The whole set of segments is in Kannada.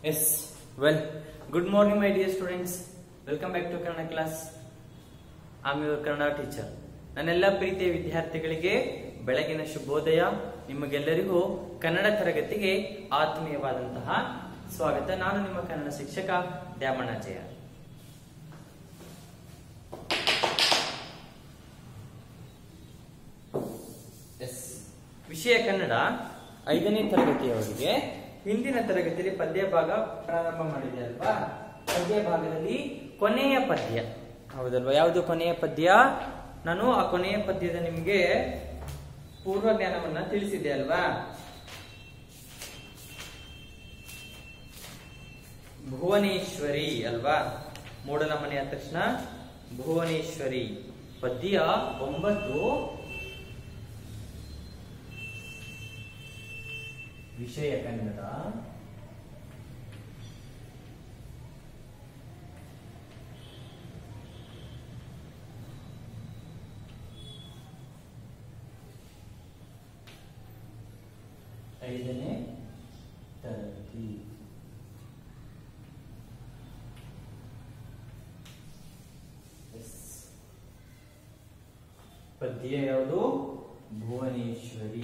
Yes, well, good morning, my dear students. Welcome back to Kannada class. I'm your Kannada teacher ನನ್ನೆಲ್ಲ ಪ್ರೀತಿಯ ವಿದ್ಯಾರ್ಥಿಗಳಿಗೆ ಬೆಳಗಿನ ಶುಭೋದಯ ನಿಮಗೆಲ್ಲರಿಗೂ ಕನ್ನಡ ತರಗತಿಗೆ ಆತ್ಮೀಯವಾದಂತಹ ಸ್ವಾಗತ ನಾನು ನಿಮ್ಮ ಕನ್ನಡ ಶಿಕ್ಷಕ ದ್ಯಾಮಣ್ಣಾಜಯ ಎಸ್ ವಿಷಯ ಕನ್ನಡ ಐದನೇ ತರಗತಿಯವರಿಗೆ ಹಿಂದಿನ ತರಗತಿಯಲ್ಲಿ ಪದ್ಯ ಭಾಗ ಪ್ರಾರಂಭ ಮಾಡಿದೆ ಅಲ್ವಾ ಪದ್ಯ ಭಾಗದಲ್ಲಿ ಕೊನೆಯ ಪದ್ಯ ಹೌದಲ್ವಾ ಯಾವುದು ಕೊನೆಯ ಪದ್ಯ ನಾನು ಆ ಕೊನೆಯ ಪದ್ಯದ ನಿಮಗೆ ಪೂರ್ವ ಜ್ಞಾನವನ್ನ ತಿಳಿಸಿದ್ದೆ ಅಲ್ವಾ ಭುವನೇಶ್ವರಿ ಅಲ್ವಾ ಮೂಡಲ ಮನೆ ಆದ ತಕ್ಷಣ ಭುವನೇಶ್ವರಿ ಪದ್ಯ ಒಂಬತ್ತು ವಿಷಯ ಕನ್ನಡ ಐದನೇ ತರಗತಿ ಎಸ್. ಪದ್ಯ ಯಾವುದು ಭುವನೇಶ್ವರಿ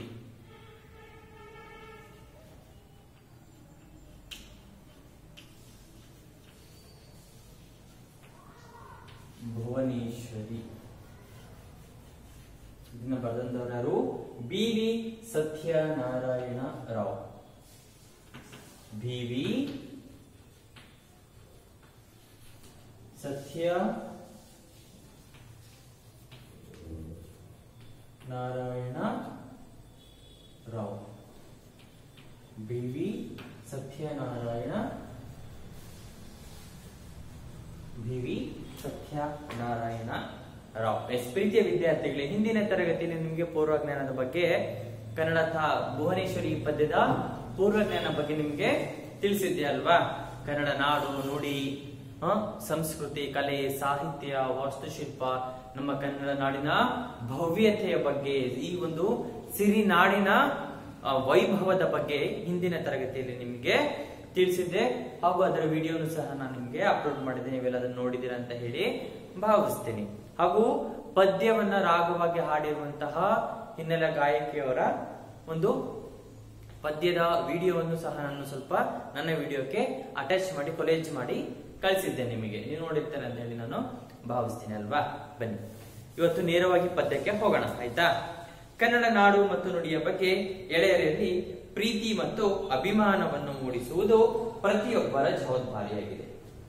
ಭುವನೇಶ್ವರಿ ಇದನ್ನ ಬರೆದಂತವ್ರು ಯಾರು B V Satyanarayana Rao B V Satya Narayana Rao B V Satyanarayana B V Satyanarayana Rao ಎಸ್ ಪ್ರೀತಿಯ ವಿದ್ಯಾರ್ಥಿಗಳೇ ಹಿಂದಿನ ತರಗತಿಯಲ್ಲಿ ನಿಮಗೆ ಪೂರ್ವಜ್ಞಾನದ ಬಗ್ಗೆ ಕನ್ನಡ ಥ- ಭುವನೇಶ್ವರಿ ಪದ್ಯದ ಪೂರ್ವಜ್ಞಾನ ಬಗ್ಗೆ ನಿಮಗೆ ತಿಳಿಸಿದ್ದೆ ಅಲ್ವಾ ಕನ್ನಡ ನಾಡು ನುಡಿ ಆ, ಸಂಸ್ಕೃತಿ ಕಲೆ ಸಾಹಿತ್ಯ ವಾಸ್ತುಶಿಲ್ಪ ನಮ್ಮ ಕನ್ನಡ ನಾಡಿನ ಭವ್ಯತೆಯ ಬಗ್ಗೆ ಈ ಒಂದು ಸಿರಿ ನಾಡಿನ ಆ, ವೈಭವದ ಬಗ್ಗೆ ಹಿಂದಿನ ತರಗತಿಯಲ್ಲಿ ನಿಮಗೆ ತಿಳಿಸಿದ್ದೆ ಹಾಗೂ ಅದರ ವಿಡಿಯೋನು ಸಹ ನಾನು ನಿಮಗೆ ಅಪ್ಲೋಡ್ ಮಾಡಿದ್ದೆ ನೀವೆಲ್ಲ ಅದನ್ನು ನೋಡಿದ್ದೀರಾ ಅಂತ ಹೇಳಿ ಭಾವಿಸ್ತೀನಿ ಹಾಗೂ ಪದ್ಯವನ್ನ ರಾಗವಾಗಿ ಹಾಡಿರುವಂತಹ ಹಿನ್ನೆಲೆ ಗಾಯಕಿಯವರ ಒಂದು ಪದ್ಯದ ವಿಡಿಯೋವನ್ನು ಸಹ ನಾನು ಸ್ವಲ್ಪ ನನ್ನ ವಿಡಿಯೋಕ್ಕೆ ಅಟ್ಯಾಚ್ ಮಾಡಿ ಕೊಲೇಜ್ ಮಾಡಿ ಕಳಿಸಿದ್ದೆ ನಿಮಗೆ ನೀವು ನೋಡಿರ್ತಾರೆ ಅಂತ ಹೇಳಿ ನಾನು ಭಾವಿಸ್ತೀನಿ ಅಲ್ವಾ ಬನ್ನಿ ಇವತ್ತು ನೇರವಾಗಿ ಪದ್ಯಕ್ಕೆ ಹೋಗೋಣ ಆಯ್ತಾ ಕನ್ನಡ ನಾಡು ಮತ್ತು ನುಡಿಯ ಬಗ್ಗೆ ಎಳೆಯರಲ್ಲಿ ಪ್ರೀತಿ ಮತ್ತು ಅಭಿಮಾನವನ್ನು ಮೂಡಿಸುವುದು ಪ್ರತಿಯೊಬ್ಬರ ಜವಾಬ್ದಾರಿಯಾಗಿದೆ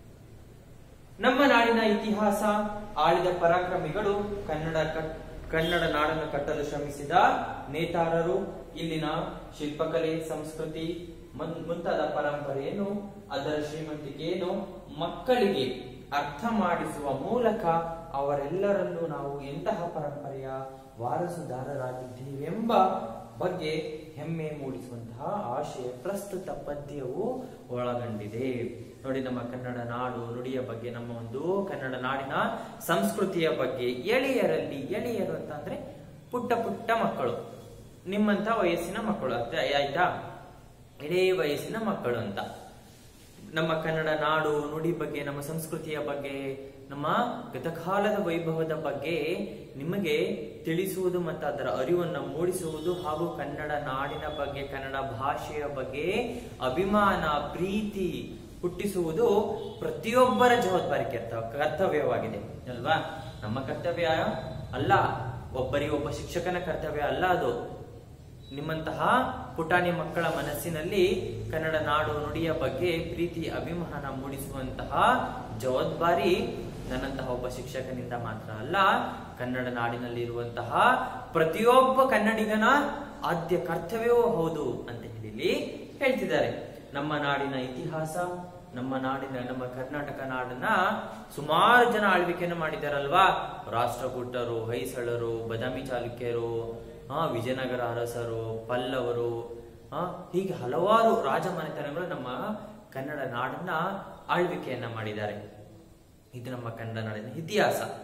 ನಮ್ಮ ನಾಡಿನ ಇತಿಹಾಸ ಆಳಿದ ಪರಾಕ್ರಮಿಗಳು ಕನ್ನಡ ಕಟ್- ಕನ್ನಡ ನಾಡನ್ನು ಕಟ್ಟಲು ಶ್ರಮಿಸಿದ ನೇತಾರರು ಇಲ್ಲಿನ ಶಿಲ್ಪಕಲೆ ಸಂಸ್ಕೃತಿ ಮನ್- ಮುಂತಾದ ಪರಂಪರೆಯನ್ನು ಅದರ ಶ್ರೀಮಂತಿಕೆಯನ್ನು ಮಕ್ಕಳಿಗೆ ಅರ್ಥ ಮಾಡಿಸುವ ಮೂಲಕ ಅವರೆಲ್ಲರಲ್ಲೂ ನಾವು ಎಂತಹ ಪರಂಪರೆಯ ವಾರಸುದಾರರಾಗಿದ್ದೇವೆಂಬ ಬಗ್ಗೆ ಹೆಮ್ಮೆ ಮೂಡಿಸುವಂತಹ ಆಶಯ ಪ್ರಸ್ತುತ ಪದ್ಯವು ಒಳಗೊಂಡಿದೆ ನೋಡಿ ನಮ್ಮ ಕನ್ನಡ ನಾಡು ನುಡಿಯ ಬಗ್ಗೆ ನಮ್ಮ ಒಂದು ಕನ್ನಡ ನಾಡಿನ ಸಂಸ್ಕೃತಿಯ ಬಗ್ಗೆ ಎಳೆಯರಲ್ಲಿ ಎಳೆಯರು ಅಂತ ಅಂದ್ರೆ ಪುಟ್ಟ ಪುಟ್ಟ ಮಕ್ಕಳು ನಿಮ್ಮಂತ ವಯಸ್ಸಿನ ಮಕ್ಕಳು ಅರ್ಥ ಆಯ್ತಾ ಇಡೇ ವಯಸ್ಸಿನ ಮಕ್ಕಳು ಅಂತ ನಮ್ಮ ಕನ್ನಡ ನಾಡು ನುಡಿ ಬಗ್ಗೆ ನಮ್ಮ ಸಂಸ್ಕೃತಿಯ ಬಗ್ಗೆ ನಮ್ಮ ಗತಕಾಲದ ವೈಭವದ ಬಗ್ಗೆ ನಿಮಗೆ ತಿಳಿಸುವುದು ಮತ್ತು ಅದರ ಅರಿವನ್ನು ಮೂಡಿಸುವುದು ಹಾಗೂ ಕನ್ನಡ ನಾಡಿನ ಬಗ್ಗೆ ಕನ್ನಡ ಭಾಷೆಯ ಬಗ್ಗೆ ಅಭಿಮಾನ ಪ್ರೀತಿ ಹುಟ್ಟಿಸುವುದು ಪ್ರತಿಯೊಬ್ಬರ ಜವಾಬ್ದಾರಿ ಕರ್ತ- ಕರ್ತವ್ಯವಾಗಿದೆ ಅಲ್ವಾ ನಮ್ಮ ಕರ್ತವ್ಯ ಅಲ್ಲ ಒಬ್ಬರಿಗೆ ಒಬ್ಬ ಶಿಕ್ಷಕನ ಕರ್ತವ್ಯ ಅಲ್ಲ ಅದು ನಿಮ್ಮಂತಹ ಪುಟಾಣಿ ಮಕ್ಕಳ ಮನಸ್ಸಿನಲ್ಲಿ ಕನ್ನಡ ನಾಡು ನುಡಿಯ ಬಗ್ಗೆ ಪ್ರೀತಿ ಅಭಿಮಾನ ಮೂಡಿಸುವಂತಹ ಜವಾಬ್ದಾರಿ ನನ್ನಂತಹ ಒಬ್ಬ ಶಿಕ್ಷಕನಿಂದ ಮಾತ್ರ ಅಲ್ಲ ಕನ್ನಡ ನಾಡಿನಲ್ಲಿ ಇರುವಂತಹ ಪ್ರತಿಯೊಬ್ಬ ಕನ್ನಡಿಗನ ಆದ್ಯ ಕರ್ತವ್ಯವೂ ಹೌದು ಅಂತ ಹೇಳಿ ಇಲ್ಲಿ ಹೇಳ್ತಿದ್ದಾರೆ ನಮ್ಮ ನಾಡಿನ ಇತಿಹಾಸ ನಮ್ಮ ನಾಡಿನ ನಮ್ಮ ಕರ್ನಾಟಕ ನಾಡನ್ನ ಸುಮಾರು ಜನ ಆಳ್ವಿಕೆಯನ್ನು ಮಾಡಿದಾರಲ್ವಾ ರಾಷ್ಟ್ರಕೂಟರು ಹೊಯ್ಸಳರು ಬದಾಮಿ ಚಾಲುಕ್ಯರು ಆ ವಿಜಯನಗರ ಅರಸರು ಪಲ್ಲವರು ಆ ಹೀಗೆ ಹಲವಾರು ರಾಜಮನೆತನಗಳು ನಮ್ಮ ಕನ್ನಡ ನಾಡನ್ನ ಆಳ್ವಿಕೆಯನ್ನ ಮಾಡಿದ್ದಾರೆ ಇದು ನಮ್ಮ ಕನ್ನಡ ನಾಡಿನ ಇತಿಹಾಸ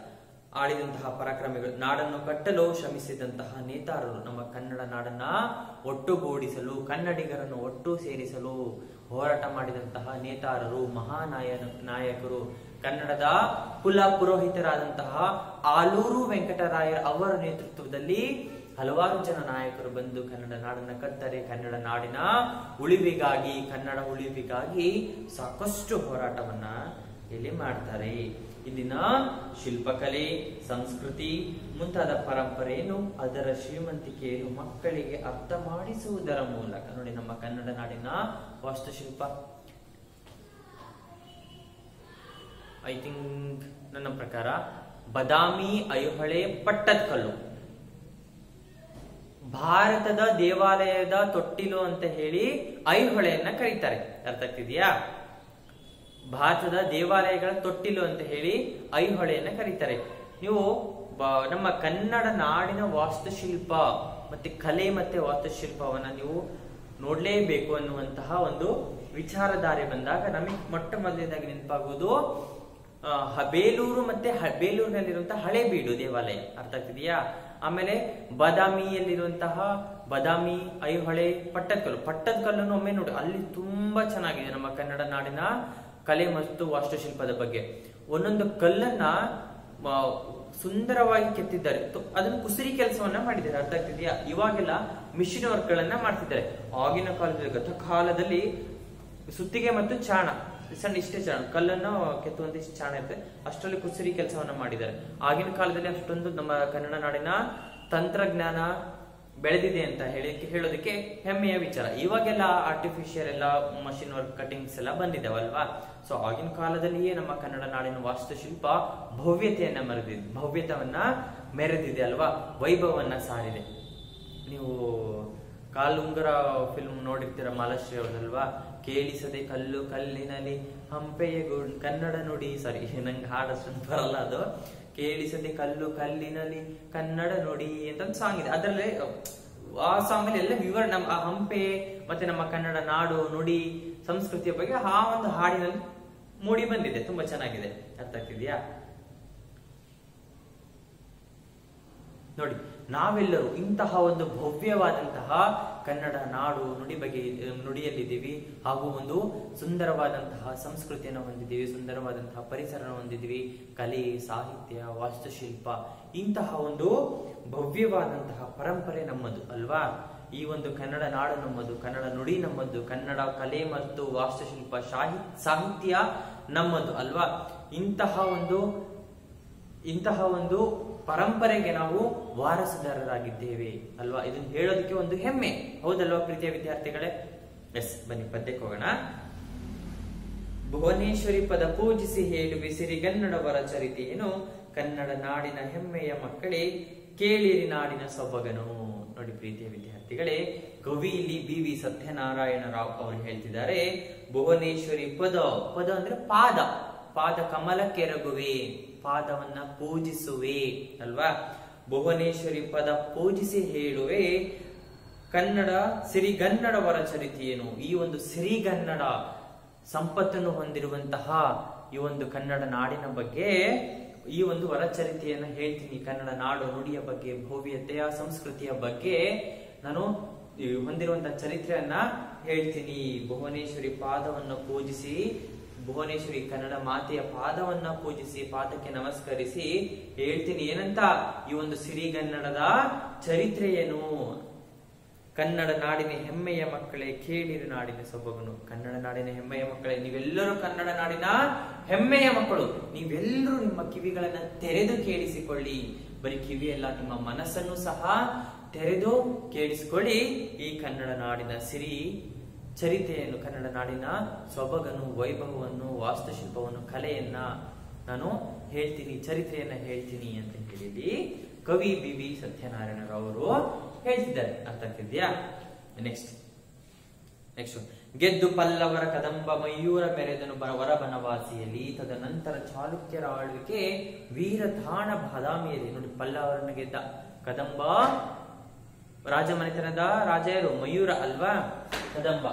ಆಳಿದಂತಹ ಪರಾಕ್ರಮಿಗಳು ನಾಡನ್ನು ಕಟ್ಟಲು ಶ್ರಮಿಸಿದಂತಹ ನೇತಾರರು ನಮ್ಮ ಕನ್ನಡ ನಾಡನ್ನ ಒಟ್ಟುಗೂಡಿಸಲು ಕನ್ನಡಿಗರನ್ನು ಒಟ್ಟು ಸೇರಿಸಲು ಹೋರಾಟ ಮಾಡಿದಂತಹ ನೇತಾರರು ಮಹಾನಾಯ ನಾಯಕರು ಕನ್ನಡದ ಕುಲ ಪುರೋಹಿತರಾದಂತಹ ಆಲೂರು ವೆಂಕಟರಾಯರ್ ಅವರ ನೇತೃತ್ವದಲ್ಲಿ ಹಲವಾರು ಜನ ನಾಯಕರು ಬಂದು ಕನ್ನಡ ನಾಡನ್ನ ಕಟ್ಟರೆ ಕನ್ನಡ ನಾಡಿನ ಉಳಿವಿಗಾಗಿ ಕನ್ನಡ ಉಳಿವಿಗಾಗಿ ಸಾಕಷ್ಟು ಹೋರಾಟವನ್ನ ಇಲ್ಲಿ ಮಾಡ್ತಾರೆ ಇಲ್ಲಿನ ಶಿಲ್ಪಕಲೆ ಸಂಸ್ಕೃತಿ ಮುಂತಾದ ಪರಂಪರೆಯನ್ನು ಅದರ ಶ್ರೀಮಂತಿಕೆಯನ್ನು ಮಕ್ಕಳಿಗೆ ಅರ್ಥ ಮಾಡಿಸುವುದರ ಮೂಲಕ ನೋಡಿ ನಮ್ಮ ಕನ್ನಡ ನಾಡಿನ ವಾಸ್ತುಶಿಲ್ಪ ಐ ಥಿಂಕ್ ನನ್ನ ಪ್ರಕಾರ ಬದಾಮಿ ಐಹೊಳೆ ಪಟ್ಟದಕಲ್ಲು ಭಾರತದ ದೇವಾಲಯದ ತೊಟ್ಟಿಲು ಅಂತ ಹೇಳಿ ಐಹೊಳೆಯನ್ನ ಕರೀತಾರೆ ಅರ್ಥ ಆಗ್ತಿದ್ಯಾ ಭಾರತದ ದೇವಾಲಯಗಳ ತೊಟ್ಟಿಲು ಅಂತ ಹೇಳಿ ಐಹೊಳೆಯನ್ನ ಕರೀತಾರೆ ನೀವು ಬ- ನಮ್ಮ ಕನ್ನಡ ನಾಡಿನ ವಾಸ್ತುಶಿಲ್ಪ ಮತ್ತೆ ಕಲೆ ಮತ್ತೆ ವಾಸ್ತುಶಿಲ್ಪವನ್ನ ನೀವು ನೋಡ್ಲೇಬೇಕು ಅನ್ನುವಂತಹ ಒಂದು ವಿಚಾರಧಾರೆ ಬಂದಾಗ ನಮಗೆ ಮೊಟ್ಟ ಮೊದಲನೇದಾಗಿ ನೆನಪಾಗುವುದು ಆ, ಹ- ಬೇಲೂರು ಮತ್ತೆ ಹ- ಬೇಲೂರಿನಲ್ಲಿರುವಂತಹ ಹಳೇಬೀಡು ದೇವಾಲಯ ಅರ್ಥ ಆಗ್ತಿದೆಯಾ ಆಮೇಲೆ ಬಾದಾಮಿಯಲ್ಲಿರುವಂತಹ ಬಾದಾಮಿ ಐಹೊಳೆ ಪಟ್ಟದಕಲ್ಲು ಪಟ್ಟದಕಲ್ಲನ್ನು ಒಮ್ಮೆ ನೋಡಿ ಅಲ್ಲಿ ತುಂಬಾ ಚೆನ್ನಾಗಿದೆ ನಮ್ಮ ಕನ್ನಡ ನಾಡಿನ ಕಲೆ ಮತ್ತು ವಾಸ್ತುಶಿಲ್ಪದ ಬಗ್ಗೆ ಒಂದೊಂದು ಕಲ್ಲನ್ನ ಆ, ಸುಂದರವಾಗಿ ಕೆತ್ತಿದ್ದಾರೆ ತು- ಅದನ್ನು ಕುಸಿರಿ ಕೆಲಸವನ್ನ ಮಾಡಿದ್ದಾರೆ ಅರ್ಥ ಆಗ್ತಿದೆಯಾ ಇವಾಗೆಲ್ಲ ಮಿಷಿನ್ ವರ್ಕ್ ಗಳನ್ನ ಮಾಡ್ತಿದ್ದಾರೆ ಆಗಿನ ಕಾಲದಲ್ಲಿ ಗತ ಕಾಲದಲ್ಲಿ ಸುತ್ತಿಗೆ ಮತ್ತು ಚಾಣ ಸಣ್ಣ ಇಷ್ಟೇ ಚಾಣ ಕಲ್ಲನ್ನು ಕೆತ್ತುವಂತ ಇಷ್ಟು ಚಾಣ ಇರುತ್ತೆ ಅಷ್ಟರಲ್ಲಿ ಕುಸಿರಿ ಕೆಲಸವನ್ನ ಮಾಡಿದ್ದಾರೆ ಆಗಿನ ಕಾಲದಲ್ಲಿ ಅಷ್ಟೊಂದು ನಮ್ಮ ಕನ್ನಡ ನಾಡಿನ ತಂತ್ರಜ್ಞಾನ ಬೆಳೆದಿದೆ ಅಂತ ಹೇಳಿ ಹೇಳೋದಕ್ಕೆ ಹೆಮ್ಮೆಯ ವಿಚಾರ ಇವಾಗೆಲ್ಲ ಆರ್ಟಿಫಿಷಿಯಲ್ ಎಲ್ಲ ಮಷಿನ್ ವರ್ಕ್ ಕಟಿಂಗ್ಸ್ ಎಲ್ಲ ಬಂದಿದ್ದಾವಲ್ವಾ ಸೊ ಆಗಿನ ಕಾಲದಲ್ಲಿಯೇ ನಮ್ಮ ಕನ್ನಡ ನಾಡಿನ ವಾಸ್ತುಶಿಲ್ಪ ಭವ್ಯತೆಯನ್ನ ಮೆರೆದಿದೆ ಭವ್ಯತವನ್ನ ಮೆರೆದಿದೆ ಅಲ್ವಾ ವೈಭವವನ್ನ ಸಾರಿದೆ ನೀವು ಕಾಲುಂಗರ ಫಿಲ್ಮ್ ನೋಡಿರ್ತೀರ ಮಾಲಾಶ್ರೀ ಅವ್ರದಲ್ವಾ ಕೇಳಿಸದೆ ಕಲ್ಲು ಕಲ್ಲಿನಲ್ಲಿ ಹಂಪೆಯ ಗು- ಕನ್ನಡ ನುಡಿ ಸಾರಿ ನಂಗೆ ಹಾಡು ಅಷ್ಟೊಂದು ಬರಲ್ಲ ಅದು ಕೇಳಿಸದೆ ಕಲ್ಲು ಕಲ್ಲಿನಲ್ಲಿ ಕನ್ನಡ ನುಡಿ ಅಂತ ಒಂದು ಸಾಂಗ್ ಇದೆ ಅದರಲ್ಲಿ ಆ ಸಾಂಗ್ ಅಲ್ಲಿ ಎಲ್ಲ ವಿವರ ನಮ್ಮ ಆ ಹಂಪೆ ಮತ್ತೆ ನಮ್ಮ ಕನ್ನಡ ನಾಡು ನುಡಿ ಸಂಸ್ಕೃತಿಯ ಬಗ್ಗೆ ಆ ಒಂದು ಹಾಡಿನಲ್ಲಿ ಮೂಡಿ ಬಂದಿದೆ ತುಂಬಾ ಚೆನ್ನಾಗಿದೆ ಅರ್ಥ ಆಗ್ತಿದ್ಯಾ ನೋಡಿ ನಾವೆಲ್ಲರೂ ಇಂತಹ ಒಂದು ಭವ್ಯವಾದಂತಹ ಕನ್ನಡ ನಾಡು ನುಡಿ ಬಗ್ಗೆ ನುಡಿಯಲ್ಲಿದ್ದೀವಿ ಹಾಗೂ ಒಂದು ಸುಂದರವಾದಂತಹ ಸಂಸ್ಕೃತಿಯನ್ನು ಹೊಂದಿದ್ದೀವಿ ಸುಂದರವಾದಂತಹ ಪರಿಸರ ಹೊಂದಿದ್ದೀವಿ ಕಲೆ ಸಾಹಿತ್ಯ ವಾಸ್ತುಶಿಲ್ಪ ಇಂತಹ ಒಂದು ಭವ್ಯವಾದಂತಹ ಪರಂಪರೆ ನಮ್ಮದು ಅಲ್ವಾ ಈ ಒಂದು ಕನ್ನಡ ನಾಡು ನಮ್ಮದು ಕನ್ನಡ ನುಡಿ ನಮ್ಮದು ಕನ್ನಡ ಕಲೆ ಮತ್ತು ವಾಸ್ತುಶಿಲ್ಪ ಶಾಹಿ ಸಾಹಿತ್ಯ ನಮ್ಮದು ಅಲ್ವಾ ಇಂತಹ ಒಂದು ಇಂತಹ ಒಂದು ಪರಂಪರೆಗೆ ನಾವು ವಾರಸುದಾರರಾಗಿದ್ದೇವೆ ಅಲ್ವಾ ಇದನ್ನ ಹೇಳೋದಕ್ಕೆ ಒಂದು ಹೆಮ್ಮೆ ಹೌದಲ್ವಾ ಪ್ರೀತಿಯ ವಿದ್ಯಾರ್ಥಿಗಳೇ ಎಸ್ ಬನ್ನಿ ಪದ್ಯಕ್ಕೆ ಹೋಗೋಣ ಭುವನೇಶ್ವರಿ ಪದ ಪೂಜಿಸಿ ಹೇಳುವೆ ಸಿರಿಗನ್ನಡವರ ಚರಿತೆಯೇನು ಕನ್ನಡ ನಾಡಿನ ಹೆಮ್ಮೆಯ ಮಕ್ಕಳೇ ಕೇಳಿರಿ ನಾಡಿನ ಸೊಬಗನು ನೋಡಿ ಪ್ರೀತಿಯ ವಿದ್ಯಾರ್ಥಿಗಳೇ ಕವಿ ಇಲ್ಲಿ ಬಿ ವಿ ಸತ್ಯನಾರಾಯಣ ರಾವ್ ಅವರು ಹೇಳ್ತಿದ್ದಾರೆ ಭುವನೇಶ್ವರಿ ಪದ ಪದ ಅಂದ್ರೆ ಪಾದ ಪಾದ ಕಮಲ ಕೆರಗುವೆ ಪಾದವನ್ನ ಪೂಜಿಸುವೆ ಅಲ್ವಾ ಭುವನೇಶ್ವರಿ ಪದ ಪೂಜಿಸಿ ಹೇಳುವೆ ಕನ್ನಡ ಸಿರಿಗನ್ನಡವರ ಚರಿತೆಯೇನು ಈ ಒಂದು ಸಿರಿಗನ್ನಡ ಸಂಪತ್ತನ್ನು ಹೊಂದಿರುವಂತಹ ಈ ಒಂದು ಕನ್ನಡ ನಾಡಿನ ಬಗ್ಗೆ ಈ ಒಂದು ವರಚರಿತೆಯನ್ನ ಹೇಳ್ತೀನಿ ಕನ್ನಡ ನಾಡು ನುಡಿಯ ಬಗ್ಗೆ ಭವ್ಯತೆಯ ಸಂಸ್ಕೃತಿಯ ಬಗ್ಗೆ ನಾನು ಈ ಹೊಂದಿರುವಂತಹ ಚರಿತ್ರೆಯನ್ನ ಹೇಳ್ತೀನಿ ಭುವನೇಶ್ವರಿ ಪಾದವನ್ನು ಪೂಜಿಸಿ ಭುವನೇಶ್ವರಿ ಕನ್ನಡ ಮಾತೆಯ ಪಾದವನ್ನ ಪೂಜಿಸಿ ಪಾದಕ್ಕೆ ನಮಸ್ಕರಿಸಿ ಹೇಳ್ತೀನಿ ಏನಂತ ಈ ಒಂದು ಸಿರಿಗನ್ನಡದ ಚರಿತ್ರೆ ಏನು ಕನ್ನಡ ನಾಡಿನ ಹೆಮ್ಮೆಯ ಮಕ್ಕಳೇ ಕೇಳಿರಿ ನಾಡಿನ ಸೊಬಗನು ಕನ್ನಡ ನಾಡಿನ ಹೆಮ್ಮೆಯ ಮಕ್ಕಳೇ ನೀವೆಲ್ಲರೂ ಕನ್ನಡ ನಾಡಿನ ಹೆಮ್ಮೆಯ ಮಕ್ಕಳು ನೀವೆಲ್ಲರೂ ನಿಮ್ಮ ಕಿವಿಗಳನ್ನ ತೆರೆದು ಕೇಳಿಸಿಕೊಳ್ಳಿ ಬರೀ ಕಿವಿಯಲ್ಲ ನಿಮ್ಮ ಮನಸ್ಸನ್ನು ಸಹ ತೆರೆದು ಕೇಳಿಸಿಕೊಳ್ಳಿ ಈ ಕನ್ನಡ ನಾಡಿನ ಸಿರಿ ಚರಿತೆಯನ್ನು ಕನ್ನಡ ನಾಡಿನ ಸೊಬಗನು ವೈಭವವನ್ನು ವಾಸ್ತುಶಿಲ್ಪವನ್ನು ಕಲೆಯನ್ನ ನಾನು ಹೇಳ್ತೀನಿ ಚರಿತ್ರೆಯನ್ನ ಹೇಳ್ತೀನಿ ಅಂತ ಹೇಳಿ ಕವಿ ಬಿ ವಿ ಸತ್ಯನಾರಾಯಣರವರು ಹೇಳ್ತಿದ್ದಾರೆ ಅರ್ಥ ಆಗ್ತಿದ್ಯಾ ನೆಕ್ಸ್ಟ್ ನೆಕ್ಸ್ಟ್ ಗೆದ್ದು ಪಲ್ಲವರ ಕದಂಬ ಮಯೂರ ಮೆರೆದನು ಬರ ವರ ಬನವಾಸಿಯಲ್ಲಿ ತದನಂತರ ಚಾಲುಕ್ಯರ ಆಳ್ವಿಕೆ ವೀರಧಾಣ ಬಾದಾಮಿಯಲ್ಲಿ ನೋಡಿ ಪಲ್ಲವರನ್ನು ಗೆದ್ದ ಕದಂಬ ರಾಜಮನೆತನದ ರಾಜ ಯಾರು ಮಯೂರ ಅಲ್ವಾ ಕದಂಬ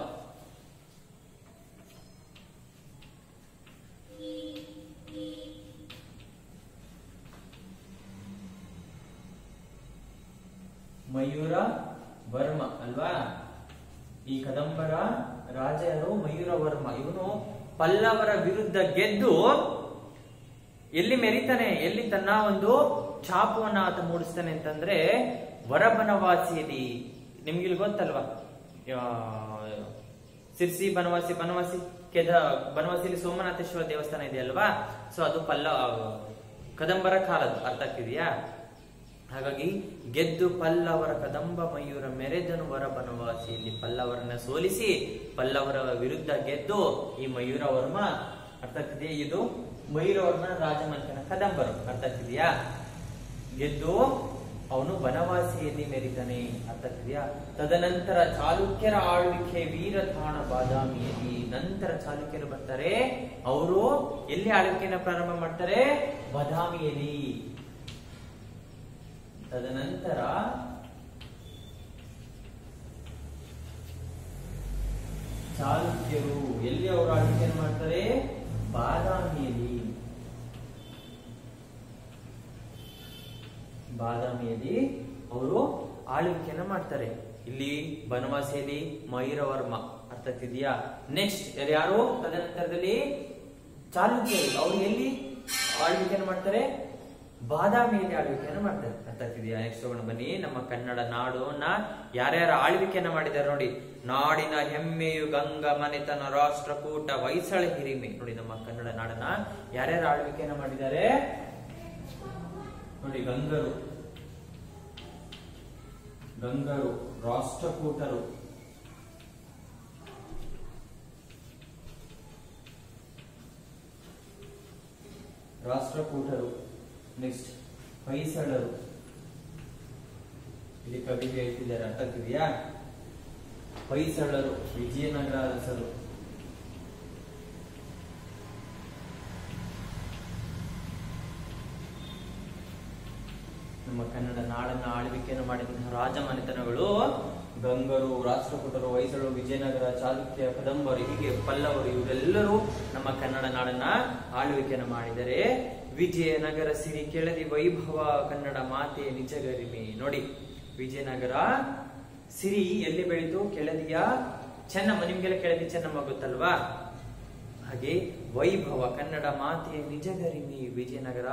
ಮಯೂರ ವರ್ಮ ಅಲ್ವಾ ಈ ಕದಂಬರ ರಾಜ ಯಾರು ಮಯೂರ ವರ್ಮ ಇವನು ಪಲ್ಲವರ ವಿರುದ್ಧ ಗೆದ್ದು ಎಲ್ಲಿ ಮೆರಿತಾನೆ ಎಲ್ಲಿ ತನ್ನ ಒಂದು ಛಾಪವನ್ನ ಆತ ಮೂಡಿಸ್ತಾನೆ ಅಂತಂದ್ರೆ ವರಬನವಾಸಿಯಲ್ಲಿ ನಿಮ್ಗೆ ಇಲ್ಲಿ ಗೊತ್ತಲ್ವಾ ಆ, ಸಿರ್ಸಿ ಬನವಾಸಿ ಬನವಾಸಿ ಕೆದ ಬನವಾಸಿಯಲ್ಲಿ ಸೋಮನಾಥೇಶ್ವರ ದೇವಸ್ಥಾನ ಇದೆಯಲ್ವಾ ಸೊ ಅದು ಪಲ್ಲ ಕದಂಬರ ಕಾಲದ್ದು ಅರ್ಥ ಆಗ್ತಿದೆಯಾ ಹಾಗಾಗಿ ಗೆದ್ದು ಪಲ್ಲವರ ಕದಂಬ ಮಯೂರ ಮೆರೆದನು ವರ ಬನವಾಸಿಯಲ್ಲಿ ಪಲ್ಲವರನ್ನ ಸೋಲಿಸಿ ಪಲ್ಲವರ ವಿರುದ್ಧ ಗೆದ್ದು ಈ ಮಯೂರ ವರ್ಮ ಅರ್ಥ ಆಗ್ತಿದೆಯಾ ಇದು ಮಯೂರ ವರ್ಮನ ರಾಜಮಂತ್ರಿನ ಕದಂಬರು ಅರ್ಥ ಆಗ್ತಿದೆಯಾ ಗೆದ್ದು ಅವನು ಬನವಾಸಿಯಲ್ಲಿ ಮೆರಿತಾನೆ ಅರ್ಥ ಆಗ್ತಿದೆಯಾ ತದನಂತರ ಚಾಲುಕ್ಯರ ಆಳ್ವಿಕೆ ವೀರತಾಣ ಬಾದಾಮಿಯಲ್ಲಿ ನಂತರ ಚಾಲುಕ್ಯರು ಬರ್ತಾರೆ ಅವರು ಎಲ್ಲಿ ಆಳ್ವಿಕೆಯನ್ನ ಪ್ರಾರಂಭ ಮಾಡ್ತಾರೆ ಬಾದಾಮಿಯಲ್ಲಿ ತದನಂತರ ಚಾಲುಕ್ಯರು ಎಲ್ಲಿ ಅವರು ಆಳ್ವಿಕೆಯನ್ನು ಮಾಡ್ತಾರೆ ಬಾದಾಮಿಯಲ್ಲಿ ಬಾದಾಮಿಯಲ್ಲಿ ಅವರು ಆಳ್ವಿಕೆಯನ್ನ ಮಾಡ್ತಾರೆ ಇಲ್ಲಿ ಬನವಾಸಿಯಲ್ಲಿ ಮಯೂರವರ್ಮ ಅರ್ಥ ಆಗ್ತಿದ್ಯಾ ನೆಕ್ಸ್ಟ್ ಯಾರು ತದನಂತರದಲ್ಲಿ ಚಾಲುಕ್ಯರು ಅವರು ಎಲ್ಲಿ ಆಳ್ವಿಕೆಯನ್ನು ಮಾಡ್ತಾರೆ ಬಾದಾಮಿಯಲ್ಲಿ ಆಳ್ವಿಕೆಯನ್ನು ಮಾಡ್ತಾರೆ ಅರ್ಥ ಆಗ್ತಿದ್ಯಾ ನೆಕ್ಸ್ಟ್ ತಗೊಂಡು ಬನ್ನಿ ನಮ್ಮ ಕನ್ನಡ ನಾಡನ್ನ ಯಾರ್ಯಾರ ಆಳ್ವಿಕೆಯನ್ನ ಮಾಡಿದ್ದಾರೆ ನೋಡಿ ನಾಡಿನ ಹೆಮ್ಮೆಯು ಗಂಗ ಮನೆತನ ರಾಷ್ಟ್ರಕೂಟ ಹೊಯ್ಸಳ ಹಿರಿಮೆ ನೋಡಿ ನಮ್ಮ ಕನ್ನಡ ನಾಡನ್ನ ಯಾರ್ಯಾರ ಆಳ್ವಿಕೆಯನ್ನ ಮಾಡಿದ್ದಾರೆ ನೋಡಿ ಗಂಗರು ಗಂಗರು ರಾಷ್ಟ್ರಕೂಟರು ರಾಷ್ಟ್ರಕೂಟರು ನೆಕ್ಸ್ಟ್ ಹೊಯ್ಸಳರು ಇಲ್ಲಿ ಕವಿ ಹೇಳ್ತಿದ್ದಾರೆ ಅರ್ಥ ಆಗ್ತಿದೆಯಾ ಹೊಯ್ಸಳರು ವಿಜಯನಗರ ಅರಸರು ನಮ್ಮ ಕನ್ನಡ ನಾಡನ್ನ ಆಳ್ವಿಕೆಯನ್ನು ಮಾಡಿದಂತಹ ರಾಜಮನೆತನಗಳು ಗಂಗರು ರಾಷ್ಟ್ರಕೂಟರು ಹೊಯ್ಸಳರು ವಿಜಯನಗರ ಚಾಲುಕ್ಯ ಕದಂಬರು ಹೀಗೆ ಪಲ್ಲವರು ಇವರೆಲ್ಲರೂ ನಮ್ಮ ಕನ್ನಡ ನಾಡನ್ನ ಆಳ್ವಿಕೆಯನ್ನು ಮಾಡಿದರೆ ವಿಜಯನಗರ ಸಿರಿ ಕೆಳದಿ ವೈಭವ ಕನ್ನಡ ಮಾತೆ ನಿಜಗರಿಮೆ ನೋಡಿ ವಿಜಯನಗರ ಸಿರಿ ಎಲ್ಲಿ ಬೆಳೀತು ಕೆಳದಿಯ ಚೆನ್ನಮ್ಮ ನಿಮ್ಗೆಲ್ಲ ಕೆಳದಿ ಚೆನ್ನಮ್ಮ ಗೊತ್ತಲ್ವಾ ಹಾಗೆ ವೈಭವ ಕನ್ನಡ ಮಾತೆಯ ನಿಜಗರಿಮೆ ವಿಜಯನಗರ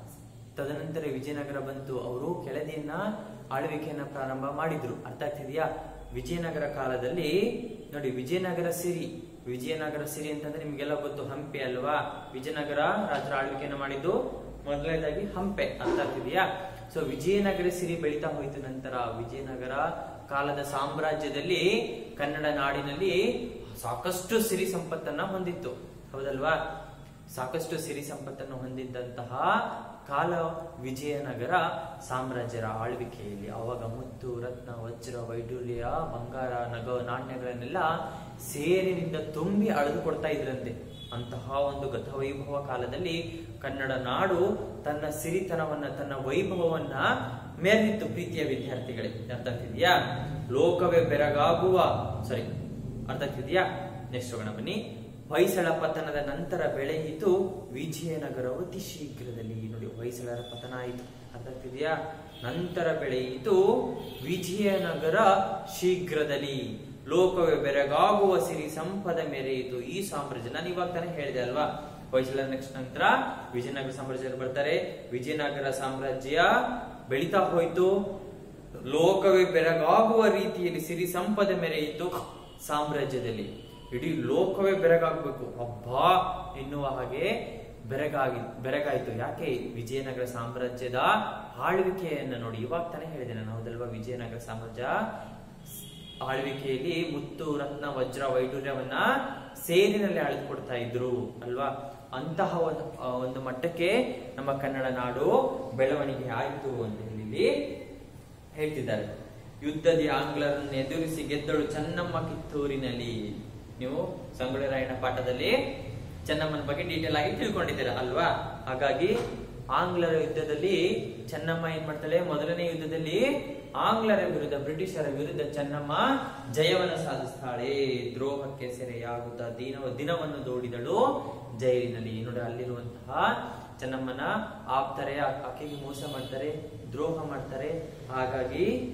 ತದನಂತರ ವಿಜಯನಗರ ಬಂತು ಅವರು ಕೆಳದಿಯನ್ನ ಆಳ್ವಿಕೆಯನ್ನ ಪ್ರಾರಂಭ ಮಾಡಿದ್ರು ಅರ್ಥ ಆಗ್ತಿದ್ಯಾ ವಿಜಯನಗರ ಕಾಲದಲ್ಲಿ ನೋಡಿ ವಿಜಯನಗರ ಸಿರಿ ವಿಜಯನಗರ ಸಿರಿ ಅಂತಂದ್ರೆ ನಿಮ್ಗೆಲ್ಲ ಗೊತ್ತು ಹಂಪೆ ಅಲ್ವಾ ವಿಜಯನಗರ ರಾಜರ ಆಳ್ವಿಕೆಯನ್ನ ಮಾಡಿದ್ದು ಮೊದಲನೇದಾಗಿ ಹಂಪೆ ಅರ್ಥ ಆಗ್ತಿದ್ಯಾ ಸೊ ವಿಜಯನಗರ ಸಿರಿ ಬೆಳೀತಾ ಹೋಯ್ತು ನಂತರ ವಿಜಯನಗರ ಕಾಲದ ಸಾಮ್ರಾಜ್ಯದಲ್ಲಿ ಕನ್ನಡ ನಾಡಿನಲ್ಲಿ ಸಾಕಷ್ಟು ಸಿರಿ ಸಂಪತ್ತನ್ನ ಹೊಂದಿತ್ತು ಹೌದಲ್ವಾ ಸಾಕಷ್ಟು ಸಿರಿ ಸಂಪತ್ತನ್ನು ಹೊಂದಿದ್ದಂತಹ ಕಾಲ ವಿಜಯನಗರ ಸಾಮ್ರಾಜ್ಯರ ಆಳ್ವಿಕೆಯಲ್ಲಿ ಅವಾಗ ಮುತ್ತು ರತ್ನ ವಜ್ರ ವೈಡೂರ್ಯ ಬಂಗಾರ ನಗ ನಾಣ್ಯಗಳನ್ನೆಲ್ಲ ಸೇರಿನಿಂದ ತುಂಬಿ ಅಳೆದು ಕೊಡ್ತಾ ಇದ್ರಂತೆ ಅಂತಹ ಒಂದು ಗತವೈಭವ ಕಾಲದಲ್ಲಿ ಕನ್ನಡ ನಾಡು ತನ್ನ ಸಿರಿತನವನ್ನ ತನ್ನ ವೈಭವವನ್ನ ಮೇಲಿತ್ತು ಪ್ರೀತಿಯ ವಿದ್ಯಾರ್ಥಿಗಳೇ ಅರ್ಥ ಆಗ್ತಿದ್ಯಾ ಲೋಕವೇ ಬೆರಗಾಗುವ ಸಾರಿ ಅರ್ಥ ಆಗ್ತಿದ್ಯಾ ನೆಕ್ಸ್ಟ್ ಹೋಗೋಣ ಬನ್ನಿ ಹೊಯ್ಸಳ ಪತನದ ನಂತರ ಬೆಳೆಯಿತು ವಿಜಯನಗರವು ಅತಿ ಶೀಘ್ರದಲ್ಲಿ ನೋಡಿ ಹೊಯ್ಸಳರ ಪತನ ಆಯಿತು ಅರ್ಥ ಆಗ್ತಿದ್ಯಾ ನಂತರ ಬೆಳೆಯಿತು ವಿಜಯನಗರ ಶೀಘ್ರದಲ್ಲಿ ಲೋಕವೇ ಬೆರಗಾಗುವ ಸಿರಿ ಸಂಪದ ಮೆರೆಯಿತು ಈ ಸಾಮ್ರಾಜ್ಯ ನಾನು ಇವಾಗ ತಾನೇ ಹೇಳಿದೆ ಅಲ್ವಾ ಹೊಯ್ಸಳ ನೆಕ್ಸ್ಟ್ ನಂತರ ವಿಜಯನಗರ ಸಾಮ್ರಾಜ್ಯ ಬರ್ತಾರೆ ವಿಜಯನಗರ ಸಾಮ್ರಾಜ್ಯ ಬೆಳೀತಾ ಹೋಯ್ತು ಲೋಕವೇ ಬೆರಗಾಗುವ ರೀತಿಯಲ್ಲಿ ಸಿರಿ ಸಂಪದ ಮೆರೆಯಿತು ಸಾಮ್ರಾಜ್ಯದಲ್ಲಿ ಇಡೀ ಲೋಕವೇ ಬೆರಗಾಗ್ಬೇಕು ಹಬ್ಬಾ ಎನ್ನುವ ಹಾಗೆ ಬೆರಗಾಗಿ ಬೆರಗಾಯ್ತು ಯಾಕೆ ವಿಜಯನಗರ ಸಾಮ್ರಾಜ್ಯದ ಆಳ್ವಿಕೆಯನ್ನ ನೋಡಿ ಇವಾಗ ತಾನೇ ಹೇಳಿದೆ ನಾನು ಹೌದಲ್ವಾ ವಿಜಯನಗರ ಸಾಮ್ರಾಜ್ಯ ಆಳ್ವಿಕೆಯಲ್ಲಿ ಮುತ್ತು ರತ್ನ ವಜ್ರ ವೈಡೂರ್ಯವನ್ನ ಸೇರಿನಲ್ಲಿ ಅಳೆದುಕೊಡ್ತಾ ಇದ್ರು ಅಲ್ವಾ ಅಂತಹ ಒಂದು ಆ, ಒಂದು ಮಟ್ಟಕ್ಕೆ ನಮ್ಮ ಕನ್ನಡ ನಾಡು ಬೆಳವಣಿಗೆ ಆಯಿತು ಅಂತ ಹೇಳಿ ಇಲ್ಲಿ ಹೇಳ್ತಿದ್ದಾರೆ ಯುದ್ಧದಿ ಆಂಗ್ಲರನ್ನು ಎದುರಿಸಿ ಗೆದ್ದಳು ಚೆನ್ನಮ್ಮ ಕಿತ್ತೂರಿನಲ್ಲಿ ನೀವು ಸಂಗೊಳ್ಳಿ ರಾಯಣ್ಣ ಪಾಠದಲ್ಲಿ ಚೆನ್ನಮ್ಮನ ಬಗ್ಗೆ ಡೀಟೇಲ್ ಆಗಿ ತಿಳ್ಕೊಂಡಿದ್ದೀರಾ ಅಲ್ವಾ ಹಾಗಾಗಿ ಆಂಗ್ಲರ ಯುದ್ಧದಲ್ಲಿ ಚೆನ್ನಮ್ಮ ಏನ್ ಮಾಡ್ತಾಳೆ ಮೊದಲನೇ ಯುದ್ಧದಲ್ಲಿ ಆಂಗ್ಲರ ವಿರುದ್ಧ ಬ್ರಿಟಿಷರ ವಿರುದ್ಧ ಚೆನ್ನಮ್ಮ ಜಯವನ್ನು ಸಾಧಿಸ್ತಾಳೆ ದ್ರೋಹಕ್ಕೆ ಸೆರೆಯಾಗುತ್ತಾ ದಿನ ದಿನವನ್ನು ದೋಡಿದಳು ಜೈಲಿನಲ್ಲಿ ನೋಡಿ ಅಲ್ಲಿರುವಂತಹ ಚೆನ್ನಮ್ಮನ ಆಪ್ತಾರೆ ಆ- ಆಕೆಗೆ ಮೋಸ ಮಾಡ್ತಾರೆ ದ್ರೋಹ ಮಾಡ್ತಾರೆ ಹಾಗಾಗಿ